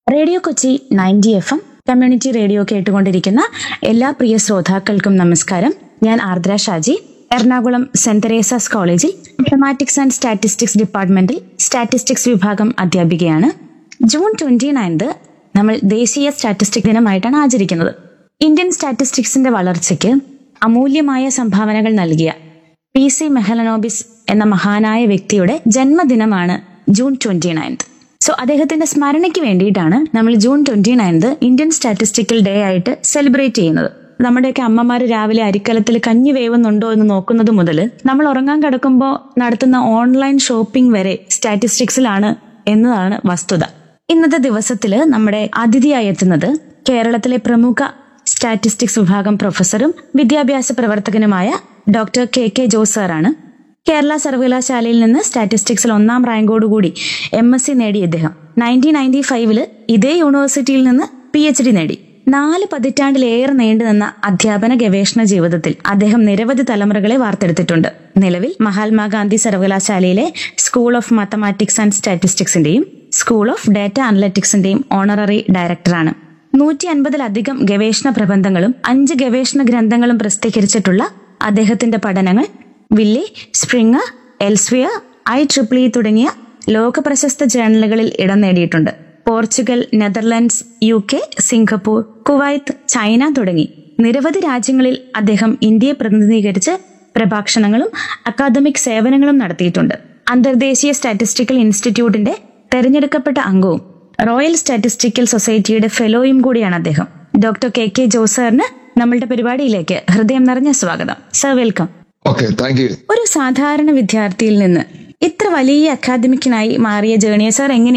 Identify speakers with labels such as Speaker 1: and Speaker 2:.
Speaker 1: radio Kochi ninety F M community radio കേട്ടുകൊണ്ടിരിക്കുന്ന എല്ലാ പ്രിയ ശ്രോതാക്കൾക്കും നമസ്കാരം ഞാൻ ആർദ്ര ഷാജി എറണാകുളം സെന്റ് തെരേസാസ് കോളേജിൽ മാത്തമാറ്റിക്സ് ആൻഡ് സ്റ്റാറ്റിസ്റ്റിക്സ് ഡിപ്പാർട്ട്മെന്റിൽ സ്റ്റാറ്റിസ്റ്റിക്സ് വിഭാഗം അധ്യാപികയാണ് ജൂൺ ട്വന്റി നയൻത് നമ്മൾ ദേശീയ സ്റ്റാറ്റിസ്റ്റിക് ദിനമായിട്ടാണ് ആചരിക്കുന്നത് ഇന്ത്യൻ സ്റ്റാറ്റിസ്റ്റിക്സിന്റെ വളർച്ചയ്ക്ക് അമൂല്യമായ സംഭാവനകൾ നൽകിയ പി സി മെഹലനോബിസ് എന്ന മഹാനായ വ്യക്തിയുടെ ജന്മദിനമാണ് ജൂൺ ട്വന്റി നയൻത് സോ അദ്ദേഹത്തിന്റെ സ്മരണയ്ക്ക് വേണ്ടിയിട്ടാണ് നമ്മൾ June twenty ninth Indian statistical day ആയിട്ട് സെലിബ്രേറ്റ് ചെയ്യുന്നത് നമ്മുടെയൊക്കെ അമ്മമാര് രാവിലെ അരിക്കലത്തിൽ കഞ്ഞി വേവുന്നുണ്ടോ എന്ന് നോക്കുന്നത് മുതൽ നമ്മൾ ഉറങ്ങാൻ കിടക്കുമ്പോൾ നടത്തുന്ന ഓൺലൈൻ ഷോപ്പിംഗ് വരെ സ്റ്റാറ്റിസ്റ്റിക്സിലാണ് എന്നതാണ് വസ്തുത ഇന്നത്തെ ദിവസത്തിൽ നമ്മുടെ അതിഥിയായി എത്തുന്നത് കേരളത്തിലെ പ്രമുഖ സ്റ്റാറ്റിസ്റ്റിക്സ് വിഭാഗം പ്രൊഫസറും വിദ്യാഭ്യാസ പ്രവർത്തകനുമായ ഡോക്ടർ കെ കെ ജോസ് സാറാണ് കേരള സർവകലാശാലയിൽ നിന്ന് സ്റ്റാറ്റിസ്റ്റിക്സിൽ ഒന്നാം റാങ്കോടുകൂടി എം എസ് സി നേടിയ ഇദ്ദേഹം നയൻറ്റീൻ നയൻറ്റി ഫൈവില് ഇതേ യൂണിവേഴ്സിറ്റിയിൽ നിന്ന് പി എച്ച് ഡി നേടി നാല് പതിറ്റാണ്ടിലേറെ നീണ്ടുനിന്ന അധ്യാപന ഗവേഷണ ജീവിതത്തിൽ അദ്ദേഹം നിരവധി തലമുറകളെ വാർത്തെടുത്തിട്ടുണ്ട് നിലവിൽ മഹാത്മാഗാന്ധി സർവകലാശാലയിലെ സ്കൂൾ ഓഫ് മാത്തമാറ്റിക്സ് ആൻഡ് സ്റ്റാറ്റിസ്റ്റിക്സിന്റെയും സ്കൂൾ ഓഫ് ഡാറ്റ അനലറ്റിക്സിന്റെയും ഓണററി ഡയറക്ടറാണ് നൂറ്റി അൻപതിലധികം ഗവേഷണ പ്രബന്ധങ്ങളും അഞ്ച് ഗവേഷണ ഗ്രന്ഥങ്ങളും പ്രസിദ്ധീകരിച്ചിട്ടുള്ള അദ്ദേഹത്തിന്റെ പഠനങ്ങൾ Wiley Springer Elsevier I triple E തുടങ്ങിയ ലോക പ്രശസ്ത ജേർണലുകളിൽ ഇടം നേടിയിട്ടുണ്ട് Portugal Netherlands U K Singapore Kuwait China തുടങ്ങി നിരവധി രാജ്യങ്ങളിൽ അദ്ദേഹം ഇന്ത്യയെ പ്രതിനിധീകരിച്ച് പ്രഭാഷണങ്ങളും അക്കാദമിക് സേവനങ്ങളും നടത്തിയിട്ടുണ്ട് അന്തർദേശീയ സ്റ്റാറ്റിസ്റ്റിക്കൽ ഇൻസ്റ്റിറ്റ്യൂട്ടിന്റെ തെരഞ്ഞെടുക്കപ്പെട്ട അംഗവും റോയൽ സ്റ്റാറ്റിസ്റ്റിക്കൽ സൊസൈറ്റിയുടെ ഫെലോയും കൂടിയാണ് അദ്ദേഹം ഡോക്ടർ കെ കെ ജോസറിന് നമ്മളുടെ പരിപാടിയിലേക്ക് ഹൃദയം നിറഞ്ഞ സ്വാഗതം sir welcome
Speaker 2: okay thank you
Speaker 1: ഒരു സാധാരണ വിദ്യാർത്ഥിയിൽ നിന്ന് ഇത്ര വലിയ അക്കാദമിക്കിനായി മാറിയ ജേണിയെ സർ എങ്ങനെ